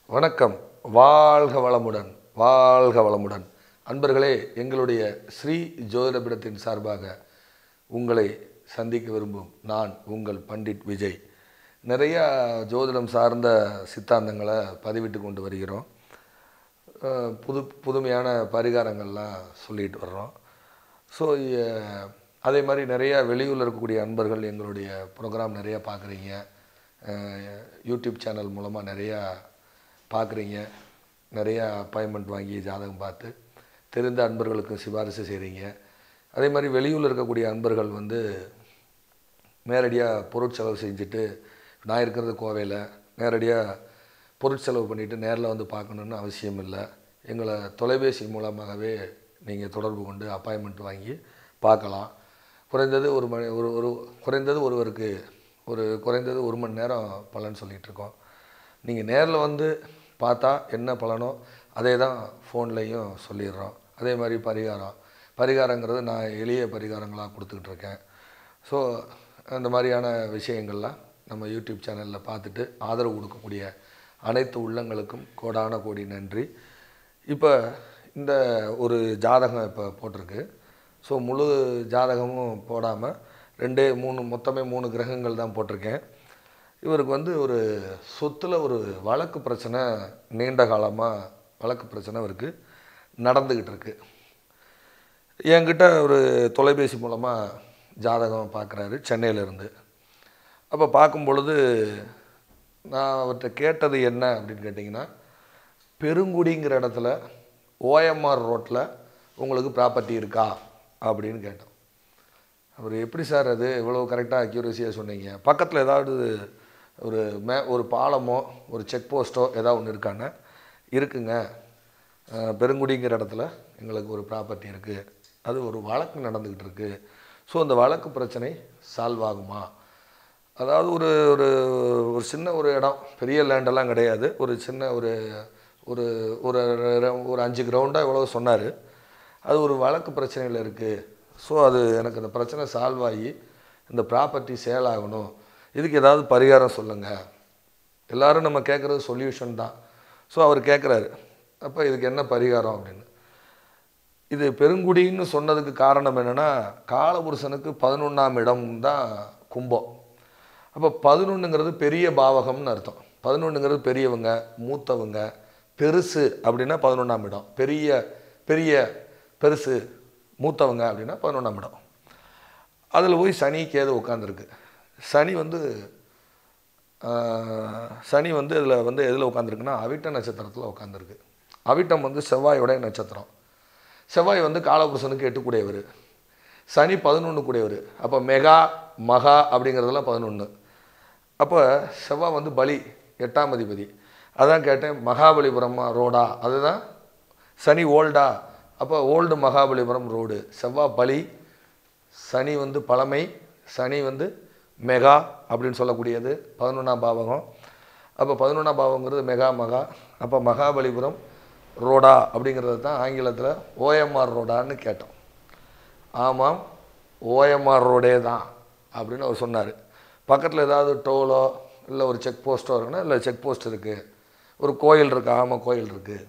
வணக்கம் வாழ்க வளமுடன் வாழ்க வளமுடன் அன்பர்களே எங்களுடைய ஸ்ரீ ஜோதிடபிடத்தின் சார்பாக உங்களை சந்திக்க விரும்பும் நான் உங்கள் பண்டிட் விஜய் நிறையா ஜோதிடம் சார்ந்த சித்தாந்தங்களை பதிவிட்டு கொண்டு வருகிறோம் அஹ் புது புதுமையான பரிகாரங்கள்லாம் சொல்லிட்டு வர்றோம் ஸோ அதே மாதிரி நிறையா வெளியூரில் இருக்கக்கூடிய அன்பர்கள் எங்களுடைய ப்ரோக்ராம் நிறையா பார்க்குறீங்க யூடியூப் சேனல் மூலமாக நிறையா பார்க்குறீங்க நிறையா அப்பாயின்மெண்ட் வாங்கி ஜாதகம் பார்த்து தெரிந்த அன்பர்களுக்கு சிபாரிசு செய்கிறீங்க அதே மாதிரி வெளியூரில் இருக்கக்கூடிய அன்பர்கள் வந்து நேரடியாக பொருட்செலவு செஞ்சுட்டு நான் இருக்கிறது கோவையில் நேரடியாக பொருட்செலவு பண்ணிவிட்டு நேரில் வந்து பார்க்கணுன்னு அவசியம் இல்லை எங்களை தொலைபேசி மூலமாகவே நீங்கள் தொடர்பு கொண்டு அப்பாயின்மெண்ட் வாங்கி பார்க்கலாம் குறைந்தது ஒரு மணி ஒரு ஒரு குறைந்தது ஒருவருக்கு ஒரு குறைந்தது ஒரு மணி நேரம் பலன் சொல்லிகிட்டு இருக்கோம் நீங்கள் நேரில் வந்து பார்த்தா என்ன பலனோ அதே தான் ஃபோன்லேயும் சொல்லிடுறோம் அதே மாதிரி பரிகாரம் பரிகாரங்கிறது நான் எளிய பரிகாரங்களாக கொடுத்துக்கிட்டு இருக்கேன் ஸோ அந்த மாதிரியான விஷயங்கள்லாம் நம்ம யூடியூப் சேனலில் பார்த்துட்டு ஆதரவு கொடுக்கக்கூடிய அனைத்து உள்ளங்களுக்கும் கோடான கோடி நன்றி இப்போ இந்த ஒரு ஜாதகம் இப்போ போட்டிருக்கு ஸோ முழு ஜாதகமும் போடாமல் ரெண்டே மூணு மொத்தமே மூணு கிரகங்கள் தான் போட்டிருக்கேன் இவருக்கு வந்து ஒரு சொத்தில் ஒரு வழக்கு பிரச்சனை நீண்ட காலமாக வழக்கு பிரச்சனை அவருக்கு நடந்துக்கிட்டு இருக்கு என்கிட்ட ஒரு தொலைபேசி மூலமாக ஜாதகம் பார்க்குறாரு சென்னையிலேருந்து அப்போ பார்க்கும் பொழுது நான் அவர்கிட்ட கேட்டது என்ன அப்படின்னு கேட்டிங்கன்னா பெருங்குடிங்கிற இடத்துல ஓஎம்ஆர் ரோட்டில் உங்களுக்கு ப்ராப்பர்ட்டி இருக்கா அப்படின்னு கேட்டோம் அவர் எப்படி சார் அது இவ்வளோ கரெக்டாக அக்யூரஸியாக சொன்னீங்க பக்கத்தில் ஏதாவது ஒரு மே ஒரு பாலமோ ஒரு செக் போஸ்ட்டோ ஏதாவது ஒன்று இருக்கான்னு இருக்குங்க அஹ், பெருங்குடிங்கிற இடத்துல எங்களுக்கு ஒரு ப்ராப்பர்ட்டி இருக்குது அது ஒரு வழக்கு நடந்துக்கிட்டு இருக்குது ஸோ அந்த வழக்கு பிரச்சனை சால்வ் ஆகுமா அதாவது ஒரு ஒரு ஒரு சின்ன ஒரு இடம் பெரிய லேண்டெல்லாம் கிடையாது ஒரு சின்ன ஒரு ஒரு ஒரு ஒரு அஞ்சு கிரவுண்டாக இவ்வளோ சொன்னார் அது ஒரு வழக்கு பிரச்சனையில் இருக்குது ஸோ அது எனக்கு அந்த பிரச்சனை சால்வ் ஆகி இந்த ப்ராப்பர்ட்டி சேல் ஆகணும் இதுக்கு ஏதாவது பரிகாரம் சொல்லுங்கள் எல்லாரும் நம்ம கேட்குறது சொல்யூஷன் தான் ஸோ அவர் கேட்குறாரு அப்போ இதுக்கு என்ன பரிகாரம் அப்படின்னு இது பெருங்குடின்னு சொன்னதுக்கு காரணம் என்னென்னா காலபுருஷனுக்கு பதினொன்றாம் இடம் தான் கும்பம் அப்போ பதினொன்றுங்கிறது பெரிய பாவகம்னு அர்த்தம் பதினொன்றுங்கிறது பெரியவங்க மூத்தவங்க பெருசு அப்படின்னா பதினொன்றாம் இடம் பெரிய பெரிய பெருசு மூத்தவங்க அப்படின்னா பதினொன்றாம் இடம் அதில் போய் சனி கேது உட்காந்துருக்கு சனி வந்து ஆஹ், சனி வந்து இதில் வந்து எதில் உட்காந்துருக்குன்னா அவிட்ட நட்சத்திரத்தில் உட்காந்துருக்கு அவிட்டம் வந்து செவ்வாயோடைய நட்சத்திரம் செவ்வாய் வந்து காலபுருஷனுக்கு எட்டுக்கூடியவர் சனி பதினொன்று கூடியவர் அப்போ மெகா மகா அப்படிங்கிறதெல்லாம் பதினொன்று அப்போ செவ்வாய் வந்து பலி எட்டாம் அதிபதி அதான் கேட்டேன் மகாபலிபுரம் ரோடா அதுதான் சனி ஓல்டா அப்போ ஓல்டு மகாபலிபுரம் ரோடு செவ்வாய் பலி சனி வந்து பழமை சனி வந்து மெகா அப்படின்னு சொல்லக்கூடியது பதினொன்றாம் பாவகம் அப்போ பதினொன்றாம் பாவங்கிறது மெகா மகா அப்போ மகாபலிபுரம் ரோடா அப்படிங்கிறது தான் ஆங்கிலத்தில் ஓஎம்ஆர் ரோடான்னு கேட்டோம் ஆமாம் ஓஎம்ஆர் ரோடே தான் அப்படின்னு அவர் சொன்னார் பக்கத்தில் ஏதாவது டோலோ இல்லை ஒரு செக் போஸ்ட்டோ இருக்குன்னா இல்லை செக் போஸ்ட் இருக்குது ஒரு கோயில் இருக்கு ஆமாம் கோயில் இருக்குது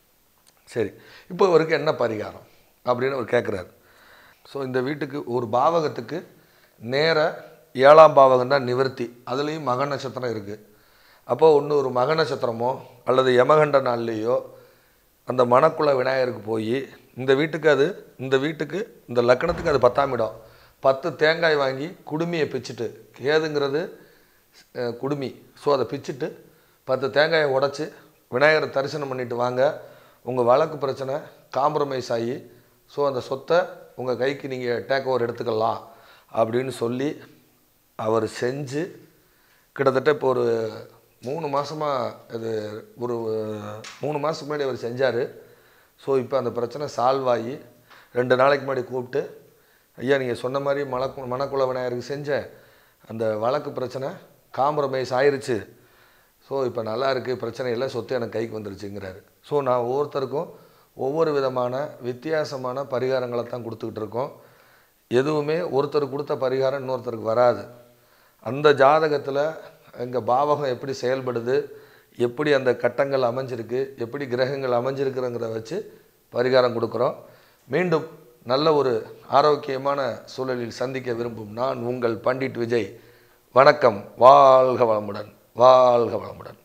சரி இப்போ இவருக்கு என்ன பரிகாரம் அப்படின்னு அவர் கேட்குறாரு ஸோ இந்த வீட்டுக்கு ஒரு பாவகத்துக்கு நேர ஏழாம் பாவகம் தான் நிவர்த்தி அதுலேயும் மக நட்சத்திரம் இருக்குது அப்போ ஒன்று ஒரு மக நட்சத்திரமோ அல்லது யமகண்ட நாள்லேயோ அந்த மணக்குள விநாயகருக்கு போய் இந்த வீட்டுக்கு அது இந்த வீட்டுக்கு இந்த லக்கணத்துக்கு அது பத்தாம் இடம் பத்து தேங்காய் வாங்கி குடுமியை பிச்சுட்டு கேதுங்கிறது அஹ், குடுமி ஸோ அதை பிச்சுட்டு பத்து தேங்காயை உடைச்சி விநாயகரை தரிசனம் பண்ணிட்டு வாங்க உங்கள் வழக்கு பிரச்சனை காம்ப்ரமைஸ் ஆகி ஸோ அந்த சொத்தை உங்கள் கைக்கு நீங்கள் டேக் ஓவர் எடுத்துக்கலாம் அப்படின்னு சொல்லி அவர் செஞ்சு கிட்டத்தட்ட இப்போ ஒரு மூணு மாதமாக இது ஒரு மூணு மாதத்துக்கு முன்னாடி அவர் செஞ்சார் ஸோ இப்போ அந்த பிரச்சனை சால்வ் ஆகி ரெண்டு நாளைக்கு முன்னாடி கூப்பிட்டு ஐயா நீங்கள் சொன்ன மாதிரி மலக்கு மணக்குள விநாயகருக்கு செஞ்சேன் அந்த வழக்கு பிரச்சனை காம்ப்ரமைஸ் ஆயிருச்சு ஸோ இப்போ நல்லா இருக்குது பிரச்சனை இல்லை சொத்து எனக்கு கைக்கு வந்துருச்சுங்கிறாரு ஸோ நான் ஒவ்வொருத்தருக்கும் ஒவ்வொரு விதமான வித்தியாசமான பரிகாரங்களை தான் கொடுத்துக்கிட்டு இருக்கோம் எதுவுமே ஒருத்தர் கொடுத்த பரிகாரம் இன்னொருத்தருக்கு வராது அந்த ஜாதகத்தில் எங்கள் பாவகம் எப்படி செயல்படுது எப்படி அந்த கட்டங்கள் அமைஞ்சிருக்கு எப்படி கிரகங்கள் அமைஞ்சிருக்குறங்கிறத வச்சு பரிகாரம் கொடுக்குறோம் மீண்டும் நல்ல ஒரு ஆரோக்கியமான சூழலில் சந்திக்க விரும்பும் நான் உங்கள் பண்டிட் விஜய் வணக்கம் வாழ்க வளமுடன் வாழ்க வளமுடன்